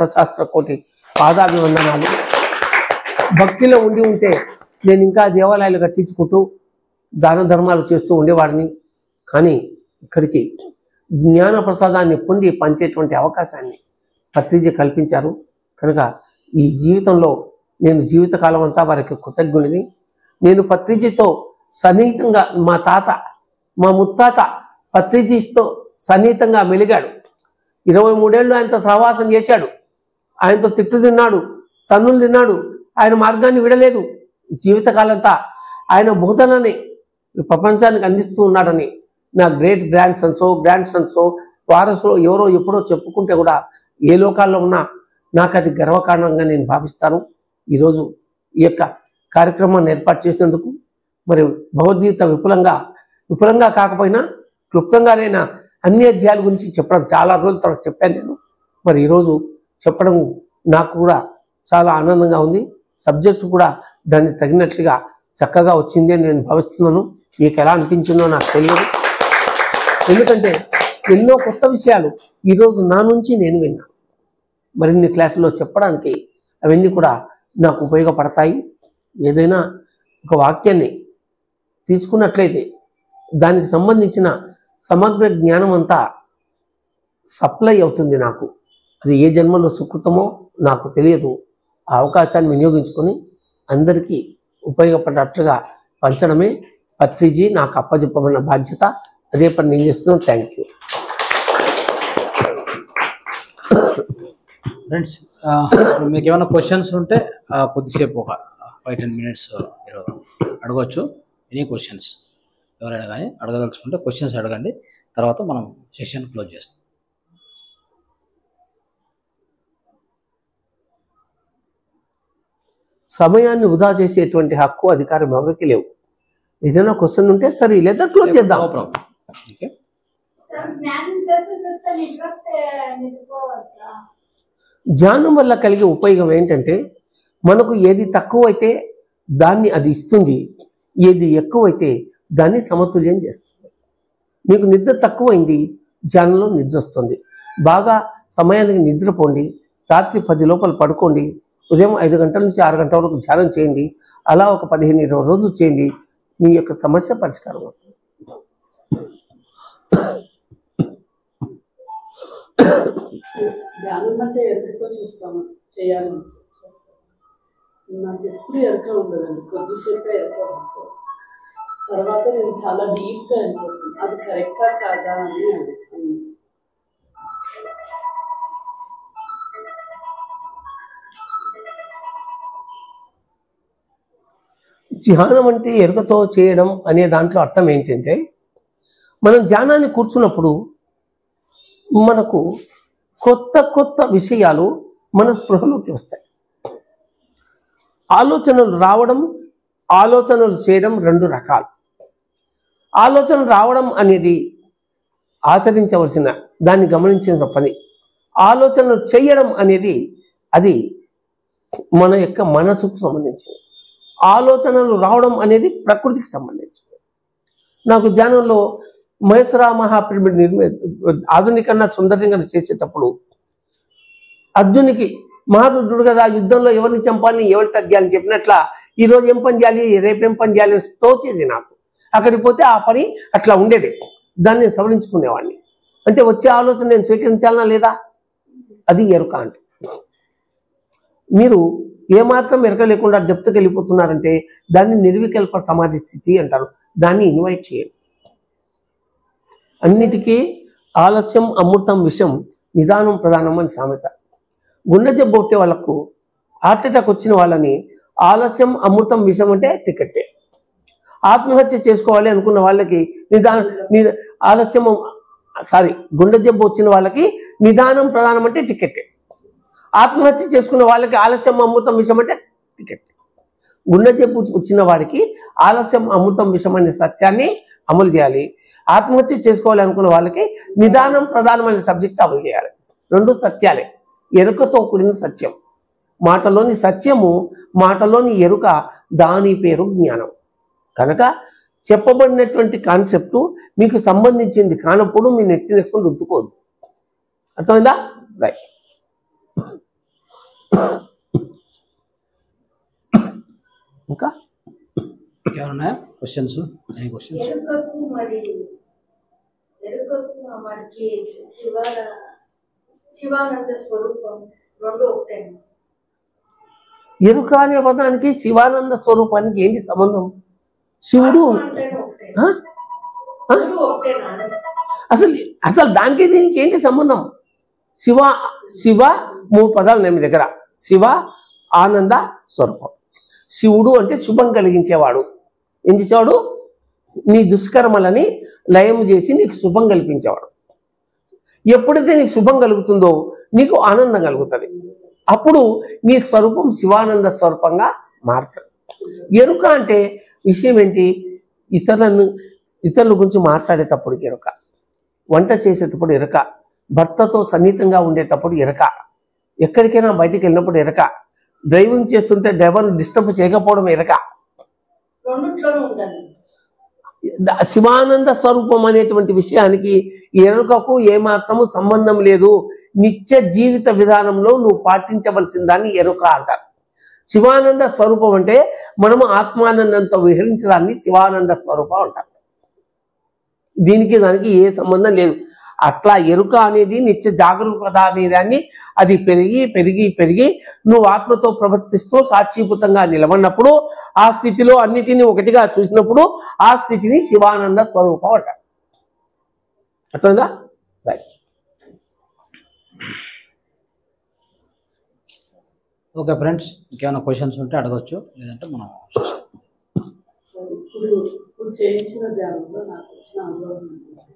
సహస్ర కోటి పాదాభివందనాలు భక్తిలో ఉండి ఉంటే నేను ఇంకా దేవాలయాలు కట్టించుకుంటూ దాన ధర్మాలు చేస్తూ ఉండేవాడిని కానీ ఇక్కడికి జ్ఞాన ప్రసాదాన్ని పొంది పంచేటువంటి అవకాశాన్ని పత్రిజీ కల్పించారు కనుక ఈ జీవితంలో నేను జీవితకాలం అంతా వారికి కృతజ్ఞుడిని నేను పత్రిజీతో సన్నిహితంగా మా తాత మా ముత్తాత పత్రిజీతో సన్నిహితంగా మెలిగాడు ఇరవై మూడేళ్ళు ఆయనతో సహవాసం చేశాడు ఆయనతో తిట్టు తిన్నాడు తన్నులు తిన్నాడు ఆయన మార్గాన్ని విడలేదు జీవితకాలంతా ఆయన బోధనని ఈ ప్రపంచానికి అందిస్తూ ఉన్నాడని నా గ్రేట్ గ్రాండ్ సన్సో గ్రాండ్ సన్సో వారసులో ఎవరో ఎప్పుడో చెప్పుకుంటే కూడా ఏ లోకాల్లో ఉన్నా నాకు అది గర్వకారణంగా నేను భావిస్తాను ఈరోజు ఈ యొక్క కార్యక్రమాన్ని ఏర్పాటు చేసినందుకు మరి భగవద్గీత విపులంగా విపులంగా కాకపోయినా క్లుప్తంగానైనా అన్ని అధ్యాయాల గురించి చెప్పడం చాలా రోజుల తర్వాత చెప్పాను నేను మరి ఈరోజు చెప్పడం నాకు కూడా చాలా ఆనందంగా ఉంది సబ్జెక్టు కూడా దాన్ని తగినట్లుగా చక్కగా వచ్చింది అని నేను భావిస్తున్నాను మీకు ఎలా అనిపించిందో నాకు తెలియదు ఎందుకంటే ఎన్నో కొత్త విషయాలు ఈరోజు నా నుంచి నేను విన్నాను మరిన్ని క్లాసుల్లో చెప్పడానికి అవన్నీ కూడా నాకు ఉపయోగపడతాయి ఏదైనా ఒక వాక్యాన్ని తీసుకున్నట్లయితే దానికి సంబంధించిన సమగ్ర జ్ఞానం అంతా సప్లై అవుతుంది నాకు అది ఏ జన్మలో సుకృతమో నాకు తెలియదు ఆ అవకాశాన్ని వినియోగించుకొని అందరికీ ఉపయోగపడేట్లుగా పంచడమే పత్రిజీ నాకు అప్పచెప్పబడిన బాధ్యత అదే పని నేను చేస్తున్నాను థ్యాంక్ యూ ఫ్రెండ్స్ మీకు ఏమైనా క్వశ్చన్స్ ఉంటే ఆ, కొద్దిసేపు ఒక ఫైవ్ టెన్ మినిట్స్ మీరు అడగవచ్చు ఎనీ క్వశ్చన్స్ ఎవరైనా కానీ అడగదలుచుకుంటే క్వశ్చన్స్ అడగండి తర్వాత మనం సెషన్ క్లోజ్ చేస్తాం సమయాన్ని వృధా చేసేటువంటి హక్కు అధికారం ఎవరికి లేవు ఏదైనా క్వశ్చన్ ఉంటే సరే లేదా క్లోజ్ చేద్దాం నో ప్రాబ్లం ఓకే సార్ జ్ఞానం చేస్తే చేస్తే నిద్రస్తే నిద్రపోవచ్చా ధ్యానం వల్ల కలిగే ఉపయోగం ఏంటంటే మనకు ఏది తక్కువైతే దాన్ని అది ఇస్తుంది ఏది ఎక్కువైతే దాన్ని సమతుల్యం చేస్తుంది మీకు నిద్ర తక్కువైంది ధ్యానంలో నిద్ర వస్తుంది బాగా సమయానికి నిద్రపోండి రాత్రి పది లోపల పడుకోండి ఉదయం ఐదు గంటల నుంచి ఆరు గంటల వరకు ధ్యానం చేయండి అలా ఒక పదిహేను ఇరవై రోజులు చేయండి మీ యొక్క సమస్య పరిష్కారం అవుతుంది ధ్యానం అంటే ఎరుకతో చూస్తాము చేయాలి నాకు ఎప్పుడు ఎరుక ఉండదండి కొద్దిసేపు ఎరుక ఉంటుంది తర్వాత నేను చాలా డీప్గా వెళ్ళిపోతుంది అది కరెక్టా కాదా అని అనుకుంటున్నాను. ధ్యానం అంటే ఎరుకతో చేయడం అనే దాంట్లో అర్థం ఏంటంటే మనం ధ్యానాన్ని కూర్చున్నప్పుడు మనకు కొత్త కొత్త విషయాలు మన స్పృహలోకి వస్తాయి ఆలోచనలు రావడం ఆలోచనలు చేయడం రెండు రకాలు ఆలోచన రావడం అనేది ఆచరించవలసిన దాన్ని గమనించిన పని ఆలోచనలు చేయడం అనేది అది మన యొక్క మనసుకు సంబంధించింది ఆలోచనలు రావడం అనేది ప్రకృతికి సంబంధించింది నాకు ధ్యానంలో మహేశ్వర మహాపిరమిడ్ నిర్మి ఆధునికంగా సుందరంగా చేసేటప్పుడు అర్జునికి మహారుద్రుడు కదా యుద్ధంలో ఎవరిని చంపాలని ఎవరు తగ్గాలని చెప్పినట్ల ఈ రోజు ఏం పని చేయాలి రేపు ఏం పని చేయాలి అని తోచేది నాకు అక్కడికి పోతే ఆ పని అట్లా ఉండేది దాన్ని నేను సవరించుకునేవాడిని అంటే వచ్చే ఆలోచన నేను స్వీకరించాలనా లేదా అది ఎరుక అంటే మీరు ఏమాత్రం ఎరక లేకుండా డెప్త్కి వెళ్ళిపోతున్నారంటే దాన్ని నిర్వికల్ప సమాధి స్థితి అంటారు దాన్ని ఇన్వైట్ చేయండి అన్నిటికీ ఆలస్యం అమృతం విషం నిదానం ప్రధానం అని సామెత గుండె జబ్బు కొట్టే వాళ్ళకు హార్ట్ అటాక్ వచ్చిన వాళ్ళని ఆలస్యం అమృతం విషం అంటే టికెట్టే ఆత్మహత్య చేసుకోవాలి అనుకున్న వాళ్ళకి నిదాన నిద- ఆలస్యం సారీ గుండె జబ్బు వచ్చిన వాళ్ళకి నిదానం ప్రధానం అంటే టికెట్టే ఆత్మహత్య చేసుకున్న వాళ్ళకి ఆలస్యం అమృతం విషం అంటే టికెట్ గుండె జబ్బు వచ్చిన వాడికి ఆలస్యం అమృతం విషం అనే సత్యాన్ని అమలు చేయాలి ఆత్మహత్య చేసుకోవాలి అనుకున్న వాళ్ళకి నిదానం ప్రధానమైన సబ్జెక్ట్ అమలు చేయాలి రెండు సత్యాలే ఎరుకతో కూడిన సత్యం మాటలోని సత్యము మాటలోని ఎరుక దాని పేరు జ్ఞానం కనుక చెప్పబడినటువంటి కాన్సెప్ట్ మీకు సంబంధించింది కానప్పుడు మీ నెత్తినేసుకొని రుద్దుకోవద్దు అర్థమైందా రైట్ ఇంకా ఏమన్నాయా క్వశ్చన్స్ ఎనీ క్వశ్చన్స్ ఎరుకకు మరి ఎరుకకు మనకి శివ శివానంద స్వరూపం రెండు ఒకటే ఎరుక అనే పదానికి శివానంద స్వరూపానికి ఏంటి సంబంధం శివుడు అంటేనే ఒకటే ఆ? ఆ? రెండు ఒకటేనా అసలు అసలు దానికి దీనికి ఏంటి సంబంధం శివ శివ మూడు పదాలు ఉన్నాయి మీ దగ్గర శివ ఆనంద స్వరూపం శివుడు అంటే శుభం కలిగించేవాడు ఏం చేసేవాడు నీ దుష్కర్మలని లయం చేసి నీకు శుభం కల్పించేవాడు ఎప్పుడైతే నీకు శుభం కలుగుతుందో నీకు ఆనందం కలుగుతుంది అప్పుడు నీ స్వరూపం శివానంద స్వరూపంగా మారుతుంది ఎరుక అంటే విషయం ఏంటి ఇతరులను ఇతరుల గురించి మాట్లాడేటప్పుడు ఎరుక వంట చేసేటప్పుడు ఎరక భర్తతో సన్నిహితంగా ఉండేటప్పుడు ఎరక ఎక్కడికైనా బయటికి వెళ్ళినప్పుడు ఎరక డ్రైవింగ్ చేస్తుంటే డ్రైవర్ని డిస్టర్బ్ చేయకపోవడం ఎరక రెండిట్లోనూ ఉండాలి ద- శివానంద స్వరూపం అనేటువంటి విషయానికి ఎరుకకు ఏమాత్రము సంబంధం లేదు నిత్య జీవిత విధానంలో నువ్వు పాటించవలసిన దాన్ని ఎరుక అంటారు శివానంద స్వరూపం అంటే మనము ఆత్మానందంతో విహరించడాన్ని శివానంద స్వరూపం అంటారు దీనికి దానికి ఏ సంబంధం లేదు అట్లా ఎరుక అనేది నిత్య జాగరూకత అనే దాన్ని అది పెరిగి పెరిగి పెరిగి నువ్వు ఆత్మతో ప్రవర్తిస్తూ సాక్షిభూతంగా నిలబడినప్పుడు ఆ స్థితిలో అన్నిటినీ ఒకటిగా చూసినప్పుడు ఆ స్థితిని శివానంద స్వరూపం అంటారు అర్థమైందా రైట్ ఓకే ఫ్రెండ్స్ ఇంకేమైనా క్వశ్చన్స్ ఉంటే అడగచ్చు లేదంటే మనం సో ఇప్పుడు ఇప్పుడు చేయించిన ధ్యానంలో నాకు వచ్చిన అనుభవం ఏంటంటే,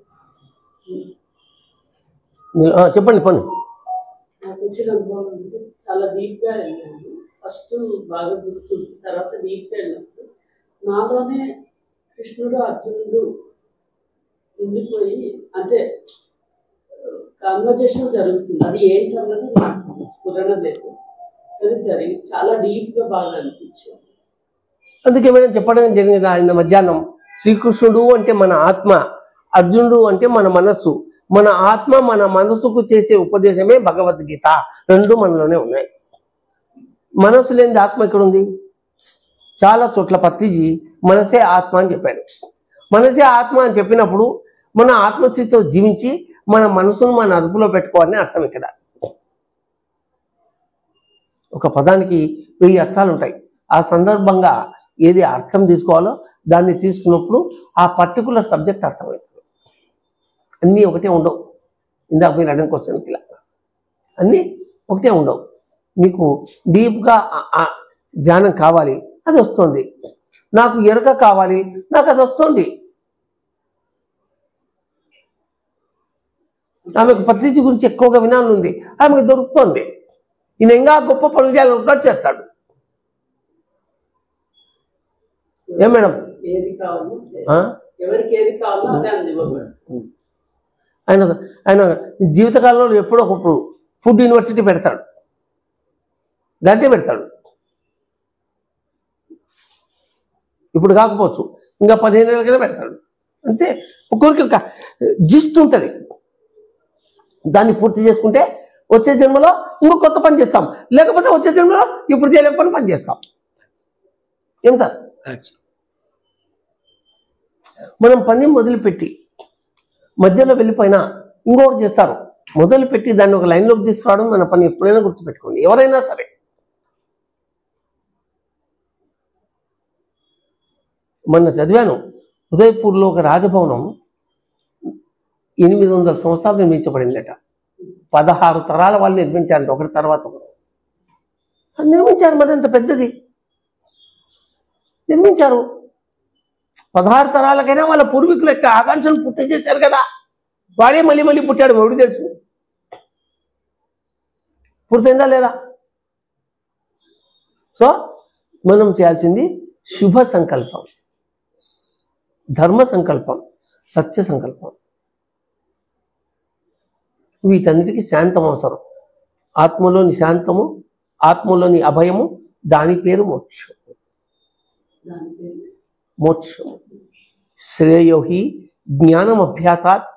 ఆ, చెప్పండి పని నాకు వచ్చిన అనుభవం అంటే చాలా డీప్గా వెళ్ళాను ఫస్ట్ బాగా గుర్తుంది తర్వాత డీప్గా వెళ్ళినప్పుడు నాలోనే కృష్ణుడు అర్జునుడు ఉండిపోయి అంటే కాన్వర్జేషన్ జరుగుతుంది అది ఏంటన్నది నాకు స్ఫురణ లేదు కానీ జరిగి చాలా డీప్గా బాగా అనిపించింది అందుకే మేడం చెప్పడం జరిగింది ఆయన మధ్యాహ్నం శ్రీకృష్ణుడు అంటే మన ఆత్మ అర్జునుడు అంటే మన మనస్సు మన ఆత్మ మన మనసుకు చేసే ఉపదేశమే భగవద్గీత రెండు మనలోనే ఉన్నాయి మనస్సు లేని ఆత్మ ఎక్కడ ఉంది చాలా చోట్ల పత్రిజీ మనసే ఆత్మ అని చెప్పాడు మనసే ఆత్మ అని చెప్పినప్పుడు మన ఆత్మస్థితితో జీవించి మన మనసును మన అదుపులో పెట్టుకోవాలని అర్థం ఇక్కడ ఒక పదానికి వెయ్యి అర్థాలు ఉంటాయి ఆ సందర్భంగా ఏది అర్థం తీసుకోవాలో దాన్ని తీసుకున్నప్పుడు ఆ పర్టికులర్ సబ్జెక్ట్ అర్థమవుతుంది అన్నీ ఒకటే ఉండవు ఇందాక మీరు అడిగిన క్వశ్చన్కి ఇలా అన్నీ ఒకటే ఉండవు నీకు డీప్గా ఆ- ఆ ధ్యానం కావాలి అది వస్తుంది నాకు ఎరుక కావాలి నాకు అది వస్తుంది ఆమెకు పత్రిక గురించి ఎక్కువగా వినాలని ఉంది ఆమెకు దొరుకుతుంది ఈయన ఇంకా గొప్ప పనులు చేయాలనుకుంటాడు చేస్తాడు ఏం మేడం ఏది కావాలో ఆ? ఎవరికి ఏది కావాలో అదే అందివ్వబడు ఆయన ఆయన జీవితకాలంలో ఎప్పుడో ఒకప్పుడు ఫుడ్ యూనివర్సిటీ పెడతాడు దాంట్లో పెడతాడు ఇప్పుడు కాకపోవచ్చు ఇంకా పదిహేను ఏళ్ళ కింద పెడతాడు అంతే ఒక్కొరికి ఒక జిస్ట్ ఉంటుంది దాన్ని పూర్తి చేసుకుంటే వచ్చే జన్మలో ఇంకో కొత్త పని చేస్తాం లేకపోతే వచ్చే జన్మలో ఇప్పుడు చేయలేకపోయిన పని చేస్తాం ఏం సార్ కరెక్ట్ మనం పని మొదలుపెట్టి మధ్యలో వెళ్ళిపోయినా ఇంకొకటి చేస్తారు మొదలుపెట్టి దాన్ని ఒక లైన్లోకి తీసుకురావడం మన పని ఎప్పుడైనా గుర్తుపెట్టుకోండి ఎవరైనా సరే మొన్న చదివాను ఉదయపూర్లో ఒక రాజభవనం ఎనిమిది వందల సంవత్సరాలు నిర్మించబడిందట పదహారు తరాల వాళ్ళు నిర్మించారంట ఒకటి తర్వాత ఒకటి అది నిర్మించారు మరి అంత పెద్దది నిర్మించారు పదహారు తరాలకైనా వాళ్ళ పూర్వీకుల యొక్క ఆకాంక్షలు పూర్తి చేశారు కదా వాడే మళ్ళీ మళ్ళీ పుట్టాడు ఎవడు తెలుసు పూర్తయిందా లేదా సో మనం చేయాల్సింది శుభ సంకల్పం ధర్మ సంకల్పం సత్య సంకల్పం వీటన్నిటికీ శాంతం అవసరం ఆత్మలోని శాంతము ఆత్మలోని అభయము దాని పేరు మోక్షం దాని పేరు మోక్షము శ్రేయో హి జ్ఞానం అభ్యాసాత్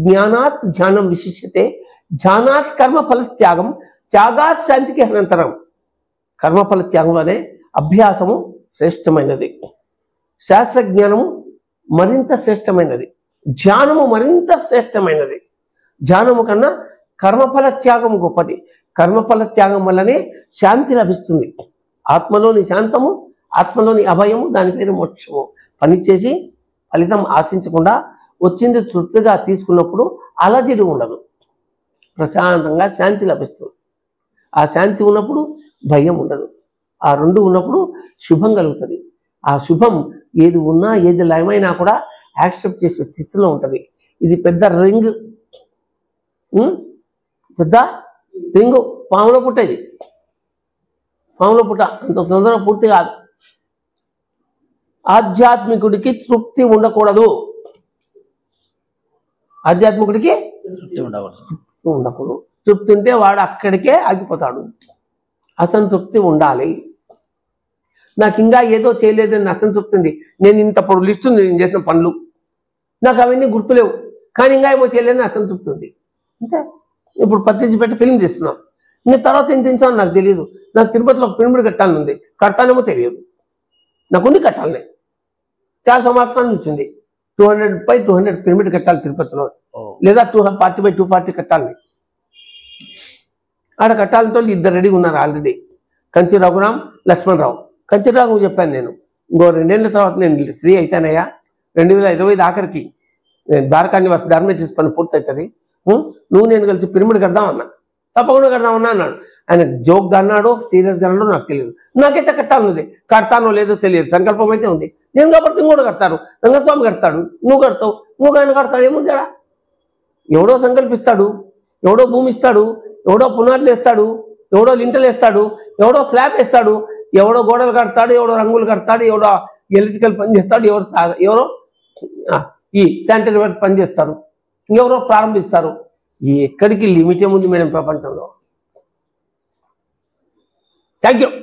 జ్ఞానాత్ ధ్యానం విశిష్యతే ధ్యానాత్ కర్మ ఫలత్యాగం త్యాగాత్ శాంతికి అనంతరం కర్మఫల త్యాగంలోనే అభ్యాసము శ్రేష్టమైనది శాస్త్రజ్ఞానము మరింత శ్రేష్టమైనది ధ్యానము మరింత శ్రేష్టమైనది ధ్యానము కన్నా కర్మఫల త్యాగం గొప్పది కర్మఫల త్యాగం వల్లనే శాంతి లభిస్తుంది ఆత్మలోని శాంతము ఆత్మలోని అభయము దాని పేరు మోక్షము పనిచేసి ఫలితం ఆశించకుండా వచ్చింది తృప్తిగా తీసుకున్నప్పుడు అలజడి ఉండదు ప్రశాంతంగా శాంతి లభిస్తుంది ఆ శాంతి ఉన్నప్పుడు భయం ఉండదు ఆ రెండు ఉన్నప్పుడు శుభం కలుగుతుంది ఆ శుభం ఏది ఉన్నా ఏది లయమైనా కూడా యాక్సెప్ట్ చేసే స్థితిలో ఉంటుంది ఇది పెద్ద రింగ్ ఉం? పెద్ద రింగు పాముల పుట్ట ఇది పాముల పుట్ట అంత తొందరగా పూర్తి కాదు ఆధ్యాత్మికుడికి తృప్తి ఉండకూడదు ఆధ్యాత్మికుడికి తృప్తి ఉండకూడదు ఉండకూడదు తృప్తి ఉంటే వాడు అక్కడికే ఆగిపోతాడు అసంతృప్తి ఉండాలి నాకు ఇంకా ఏదో చేయలేదని అసంతృప్తి ఉంది నేను ఇంత పొడు లిస్ట్ ఉంది నేను చేసిన పనులు నాకు అవన్నీ గుర్తులేవు కానీ ఇంకా ఏమో చేయలేదని అసంతృప్తి ఉంది అంతే ఇప్పుడు పత్రిక పెట్టి ఫిల్మ్ తీస్తున్నాం ఇంకా తర్వాత ఏం తెచ్చాను నాకు తెలియదు నాకు తిరుపతిలో ఒక పిరమిడ్ కట్టాలని ఉంది కడతానేమో తెలియదు నాకు ఉంది కట్టాలని చాలా సంవత్సరాల నుంచి ఉంది two hundred by two hundred pyramid కట్టాలి తిరుపతిలో ఓ లేదా two forty by two forty కట్టాలి ఆడ కట్టాలంటే ఇద్దరు రెడీగా ఉన్నారు ఆల్రెడీ కంచి రఘురామ్ లక్ష్మణరావు కంచి రాఘు చెప్పాను నేను ఇంకో రెండేళ్ల తర్వాత నేను ఫ్రీ అయితానయ్యా రెండు వేల ఇరవై ఐదు ఆఖరికి నేను ద్వారకా నివాస్ డార్మేటరీస్ పని పూర్తవుతుంది ఉం? నువ్వు నేను కలిసి పిరమిడ్ కడదామన్నా తప్పకుండా కడదామన్నా అన్నాడు ఆయన జోక్గా అన్నాడో సీరియస్గా అన్నాడో నాకు తెలియదు నాకైతే కట్టాలన్నది కడతానో లేదో తెలియదు సంకల్పం అయితే ఉంది నేను కాబట్టి నువ్వు కూడా కడతాను రంగస్వామి కడతాడు నువ్వు కడతావు నువ్వు ఆయన కడతాడు ఏముంది ఆడ? ఎవడో సంకల్పిస్తాడు ఎవడో భూమి ఇస్తాడు ఎవడో పునాదులు వేస్తాడు ఎవడో లింటలు వేస్తాడు ఎవడో స్లాబ్ వేస్తాడు ఎవడో గోడలు కడతాడు ఎవడో రంగులు కడతాడు ఎవడో ఎలక్ట్రికల్ పని చేస్తాడు ఎవరు సా- ఎవరో ఆ, ఈ శానిటరీ వర్క్ పని చేస్తారు ఇంకెవరో ప్రారంభిస్తారు ఈ ఎక్కడికి లిమిట్ ఏముంది మేడం ప్రపంచంలో థ్యాంక్ యూ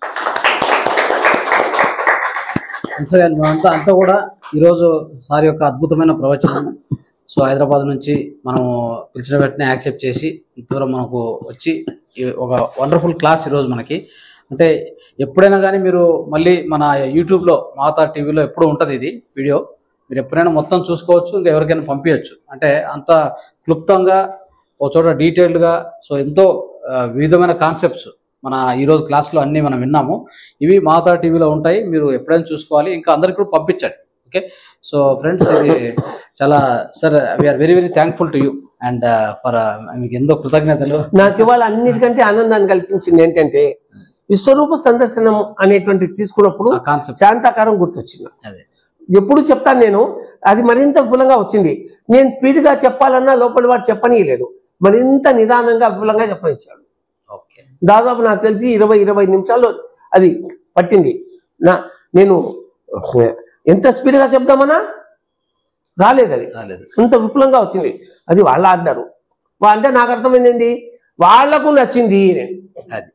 అంతగా అంతా అంతా కూడా ఈరోజు సార్ యొక్క అద్భుతమైన ప్రవచనం సో హైదరాబాద్ నుంచి మనం పిలిచిన వెంటనే యాక్సెప్ట్ చేసి ఇంత దూరం మనకు వచ్చి ఈ ఒక వండర్ఫుల్ క్లాస్ ఈరోజు మనకి అంటే ఎప్పుడైనా కానీ మీరు మళ్ళీ మన యూట్యూబ్లో మాతా టీవీలో ఎప్పుడు ఉంటుంది ఇది వీడియో మీరు ఎప్పుడైనా మొత్తం చూసుకోవచ్చు ఇంకా ఎవరికైనా పంపించవచ్చు అంటే అంత క్లుప్తంగా ఒక చోట డీటెయిల్డ్గా సో ఎంతో ఆ, వివిధమైన కాన్సెప్ట్స్ మన ఈరోజు క్లాస్లో అన్నీ మనం విన్నాము ఇవి మాతా టీవీలో ఉంటాయి మీరు ఎప్పుడైనా చూసుకోవాలి ఇంకా అందరికి కూడా పంపించండి ఓకే సో ఫ్రెండ్స్ ఇది చాలా sir we are very very thankful to you and for మీకు ఎంతో కృతజ్ఞతలు నాకు ఇవాళ అన్నిటికంటే ఆనందాన్ని కల్పించింది ఏంటంటే విశ్వరూప సందర్శనం అనేటువంటి తీసుకున్నప్పుడు ఆ కాన్సెప్ట్ శాంతాకారం గుర్తొచ్చింది అదే ఎప్పుడు చెప్తాను నేను అది మరింత విపులంగా వచ్చింది నేను స్పీడ్గా చెప్పాలన్నా లోపలి వాడు చెప్పనీయలేదు మరింత నిదానంగా విపులంగా చెప్పనిచ్చాడు ఓకే దాదాపు నాకు తెలిసి ఇరవై ఇరవై నిమిషాల్లో అది పట్టింది నా నేను ఎంత స్పీడ్గా చెప్దామన్నా రాలేదు అది రాలేదు అంత విపులంగా వచ్చింది అది వాళ్ళ ఆర్డరు వా- అంటే నాకు అర్థమైంది ఏంటి వాళ్లకు నచ్చింది అని. అది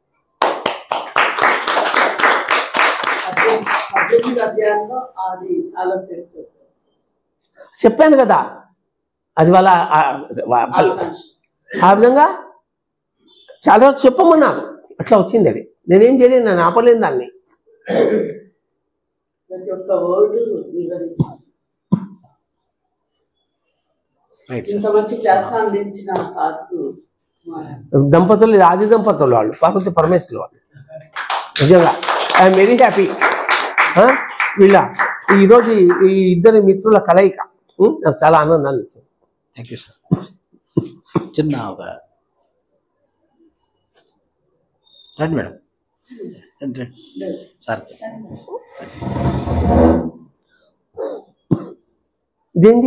పద్దెనిమిది పద్దెనిమిది అధ్యాయంలో అది చాలా సేపు చెప్పారు. చెప్పాను కదా అది వాళ్ళ ఆ- వా- వాళ్ళ- ఆ విధంగా చాలా చెప్పమన్నారు అట్లా వచ్చింది అది నేనేం చేయలేను నేను ఆపలేను దాన్ని ప్రతి ఒక్క వర్డ్ వివరించి రైట్ ఇంత మంచి క్లాస్ అందించిన సార్కు మా దంపతులు ఇది ఆది దంపతులు వాళ్ళు పార్వతి పరమేశ్వరులు వాళ్ళు నిజంగా ఐఎమ్ వెరీ హ్యాపీ వీళ్ళ ఈరోజు ఈ- ఈ ఇద్దరి మిత్రుల కలయిక ఉం? నాకు చాలా ఆనందాన్ని ఇచ్చింది థ్యాంక్ యూ సార్ చిన్న ఒక రండి మేడం రండి రండి సార్ ఇదేంది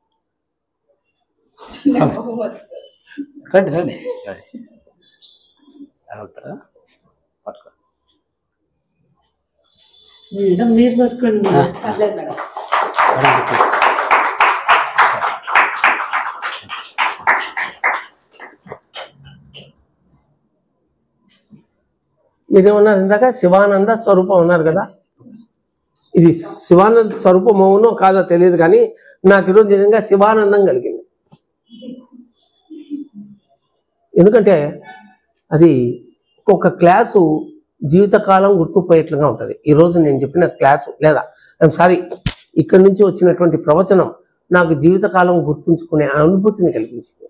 రండి రండి రండి వెళ్తారా పట్టుకో మేడం మీరు పట్టుకోండి మేడం చెప్పండి. మీరేమన్నారు ఇందాక శివానంద స్వరూపం అన్నారు కదా ఇది శివానంద స్వరూపం అవునో కాదో తెలియదు కానీ నాకు ఈరోజు నిజంగా శివానందం కలిగింది ఎందుకంటే అది ఒక క్లాసు జీవితకాలం గుర్తుపోయేట్లుగా ఉంటుంది ఈరోజు నేను చెప్పిన క్లాసు లేదా ఐఎమ్ సారీ ఇక్కడి నుంచి వచ్చినటువంటి ప్రవచనం నాకు జీవితకాలం గుర్తుంచుకునే అనుభూతిని కలిగించింది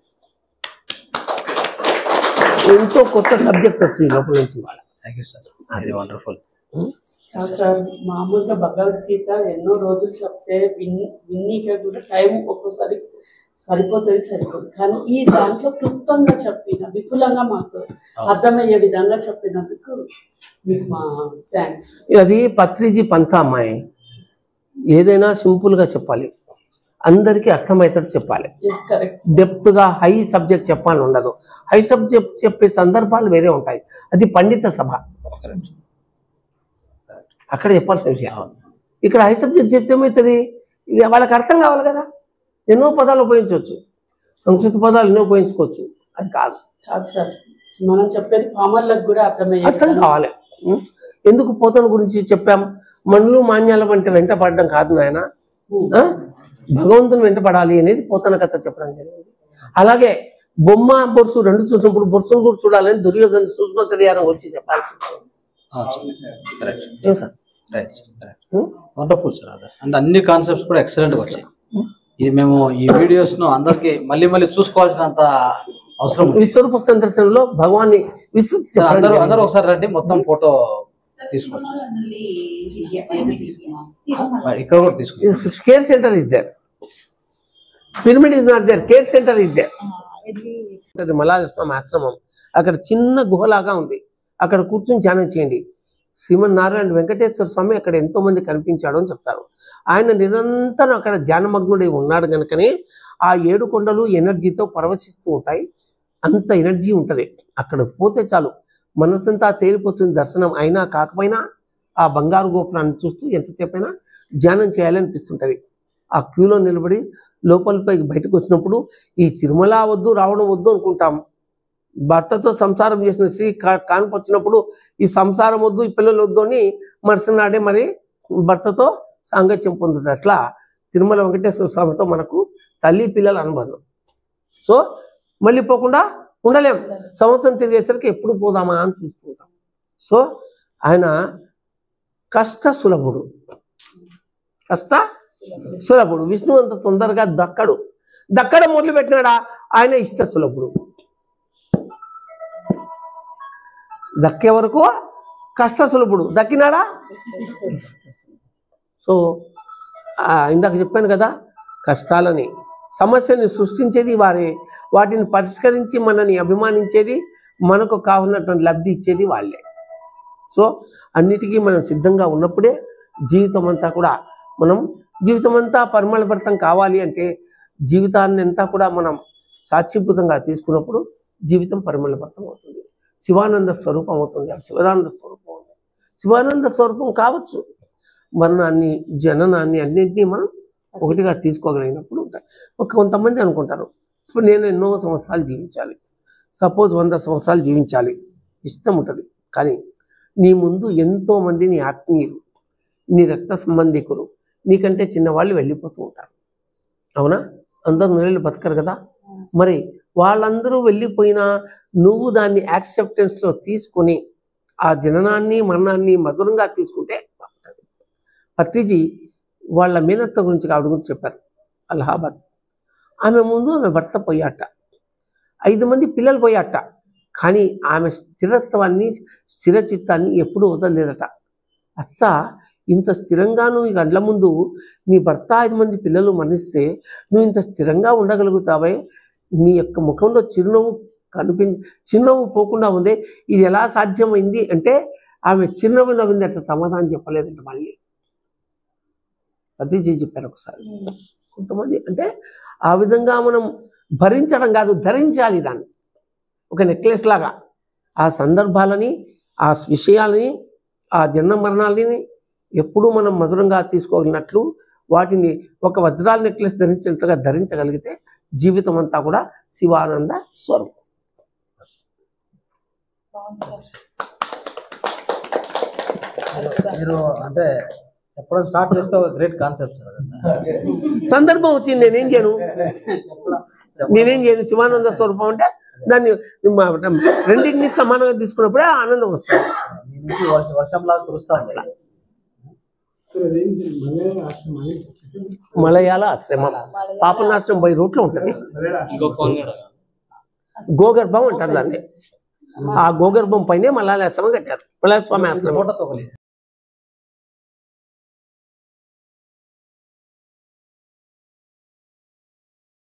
ఎంతో కొత్త సబ్జెక్ట్ వచ్చింది లోపల నుంచి వాళ్ళ thank you sir very wonderful కాదు సార్ మామూలుగా భగవద్గీత ఎన్నో రోజులు చెప్తే విన్ విన్నీగా కూడా టైం ఒక్కోసారి సరిపోతుంది సరిపోదు కానీ ఈ దాంట్లో క్లుప్తంగా చెప్పిన విపులంగా మాకు అర్థమయ్యే విధంగా చెప్పినందుకు మీకు మా థ్యాంక్స్ అది పత్రిజీ పంత అమ్మాయి ఏదైనా సింపుల్ గా చెప్పాలి అందరికీ అర్థమవుతాడు చెప్పాలి ఎస్ కరెక్ట్ డెప్త్ గా హై సబ్జెక్ట్ చెప్పాలని ఉండదు హై సబ్జెక్ట్ చెప్పే సందర్భాలు వేరే ఉంటాయి అది పండిత సభ కరెక్ట్ అక్కడ చెప్పాల్సిన విషయం ఇక్కడ హై సబ్జెక్ట్ చెప్తే ఏమవుతుంది ఇక వాళ్ళకి అర్థం కావాలి కదా ఎన్నో పదాలు ఉపయోగించవచ్చు సంస్కృత పదాలు ఎన్నో ఉపయోగించుకోవచ్చు అది కాదు కాదు సార్ మనం చెప్పేది ఫార్మర్లకు కూడా అర్థమయ్యే అర్థం విధంగా కావాలి ఉం? ఎందుకు పోతన గురించి చెప్పాం మనులు మాన్యాల వంటి వెంట పడడం కాదు నాయన ఆ? భగవంతుని వెంట పడాలి అనేది పోతన కథ చెప్పడం జరిగింది అలాగే బొమ్మ బొరుసు రెండు చూసినప్పుడు బొరుసును కూడా చూడాలని దుర్యోధన సూక్ష్మ తెలియాలని వచ్చి చెప్పాల్సి ఉంటుంది. కరెక్ట్ ఏం sir right correct um? Wonderful sir అది అండ్ అన్ని కాన్సెప్ట్స్ కూడా ఎక్సలెంట్ గా వచ్చాయి ఇది మేము ఈ వీడియోస్ ను అందరికి మళ్ళీ మళ్ళీ చూసుకోవాల్సినంత అవసరం ఉంది. విశ్వరూప సందర్శనలో భగవాన్ని విస్తృతి సార్, అందరూ చెప్పడం అందరూ ఒకసారి రండి మొత్తం ఫోటో తీసుకోవచ్చు మరి ఇక్కడ కూడా తీసుకోవచ్చు care centre is there pyramid is not there care centre is there అది మలాల స్వామి ఆశ్రమం అక్కడ చిన్న గుహలాగా ఉంది అక్కడ కూర్చొని ధ్యానం చేయండి శ్రీమన్నారాయణ వెంకటేశ్వర స్వామి అక్కడ ఎంతో మంది కనిపించాడు అని చెప్తారు ఆయన నిరంతరం అక్కడ ధ్యానమగ్నుడై ఉన్నాడు కనుకనే ఆ ఏడు కొండలు ఎనర్జీతో పరవశిస్తూ ఉంటాయి అంత ఎనర్జీ ఉంటుంది అక్కడ పోతే చాలు మనసంతా తేలిపోతుంది దర్శనం అయినా కాకపోయినా ఆ బంగారు గోపురాన్ని చూస్తూ ఎంతసేపైనా ధ్యానం చేయాలనిపిస్తుంటది ఆ క్యూలో నిలబడి లోపలిపై బయటకు వచ్చినప్పుడు ఈ తిరుమల వద్దు రావడం వద్దు అనుకుంటాం భర్తతో సంసారం చేసిన స్త్రీ కా- కానుక వచ్చినప్పుడు ఈ సంసారం వద్దు ఈ పిల్లలు వద్దు అని మరుసనాడే మరి భర్తతో సాంగత్యం పొందుతుంది అట్లా తిరుమల వెంకటేశ్వర స్వామితో మనకు తల్లి పిల్లల అనుబంధం సో మళ్ళీ పోకుండా ఉండలేం సంవత్సరం తిరిగేసరికి ఎప్పుడు పోదామా అని చూస్తుంటాం సో ఆయన కష్ట సులభుడు కష్ట సులభుడు విష్ణు అంత తొందరగా దక్కడు దక్కడం మొదలు పెట్టినాడా ఆయన ఇష్ట సులభుడు దక్కే వరకు కష్ట సులభుడు దక్కినాడా సో ఆ, ఇందాక చెప్పాను కదా కష్టాలని సమస్యని సృష్టించేది వారే వాటిని పరిష్కరించి మనని అభిమానించేది మనకు కావాలన్నటువంటి లబ్ధి ఇచ్చేది వాళ్ళే సో అన్నిటికీ మనం సిద్ధంగా ఉన్నప్పుడే జీవితం అంతా కూడా మనం జీవితం అంతా పరిమళభరితం కావాలి అంటే జీవితాన్ని అంతా కూడా మనం సాక్షిభూతంగా తీసుకున్నప్పుడు జీవితం పరిమళభరితం అవుతుంది శివానంద స్వరూపం అవుతుంది అది శివానంద స్వరూపం అవుతుంది శివానంద స్వరూపం కావచ్చు మరణాన్ని జననాన్ని అన్నింటినీ మనం ఒకటిగా తీసుకోగలిగినప్పుడు ఉంటాయి ఒక కొంతమంది అనుకుంటారు ఇప్పుడు నేను ఎన్నో సంవత్సరాలు జీవించాలి సపోజ్ వంద సంవత్సరాలు జీవించాలి ఇష్టం ఉంటుంది కానీ నీ ముందు ఎంతో మంది నీ ఆత్మీయులు నీ రక్త సంబంధికులు నీకంటే చిన్నవాళ్ళు వెళ్ళిపోతూ ఉంటారు అవునా అందరూ నెలలు బతకరు కదా మరి వాళ్ళందరూ వెళ్ళిపోయినా నువ్వు దాన్ని యాక్సెప్టెన్స్లో తీసుకొని ఆ జననాన్ని మరణాన్ని మధురంగా తీసుకుంటే బాగుంటుంది పత్రిజీ వాళ్ళ మీనత్త గురించి ఆవిడ గురించి చెప్పారు అలహాబాద్ ఆమె ముందు ఆమె భర్త పోయాట ఐదు మంది పిల్లలు పోయాట కానీ ఆమె స్థిరత్వాన్ని స్థిరచిత్తాన్ని ఎప్పుడూ వదలలేదట అత్త ఇంత స్థిరంగా నువ్వు ఈ గంటల ముందు నీ భర్త ఐదు మంది పిల్లలు మరణిస్తే నువ్వు ఇంత స్థిరంగా ఉండగలుగుతావే నీ యొక్క ముఖంలో చిరునవ్వు కనిపి చిరునవ్వు పోకుండా ఉంది ఇది ఎలా సాధ్యమైంది అంటే ఆమె చిరునవ్వు నవ్వింది అట్లా సమాధానం చెప్పలేదంట మళ్ళీ అతిజీ చెప్పారు ఒకసారి కొంతమంది అంటే ఆ విధంగా మనం భరించడం కాదు ధరించాలి దాన్ని ఒక నెక్లెస్ లాగా ఆ సందర్భాలని ఆ విషయాలని ఆ జన్మ మరణాలని ఎప్పుడూ మనం మధురంగా తీసుకోగలిగినట్లు వాటిని ఒక వజ్రాల నెక్లెస్ ధరించినట్లుగా ధరించగలిగితే జీవితం అంతా కూడా శివానంద స్వరూపం మీరు అంటే చెప్పడం స్టార్ట్ చేస్తే ఒక గ్రేట్ కాన్సెప్ట్ సార్ అదంతా సందర్భం వచ్చింది నేనేం చేయను నేనేం చేయను శివానంద స్వరూపం అంటే దాన్ని మ- రెండింటిని సమానంగా తీసుకున్నప్పుడే ఆనందం వస్తుంది మీ నుంచి వర్ష వర్షంలా కురుస్తా ఉంటాయి మలయాళ ఆశ్రమం పాపనాశ్రమం బై రూట్లో ఉంటుంది ఇంకో ఫోన్ కూడా గోగర్భం అంటారు దాన్ని ఆ గోగర్భం పైనే మలయాళ ఆశ్రమం కట్టారు మలయాళ స్వామి ఆశ్రమం ఫోటో తోగలేదు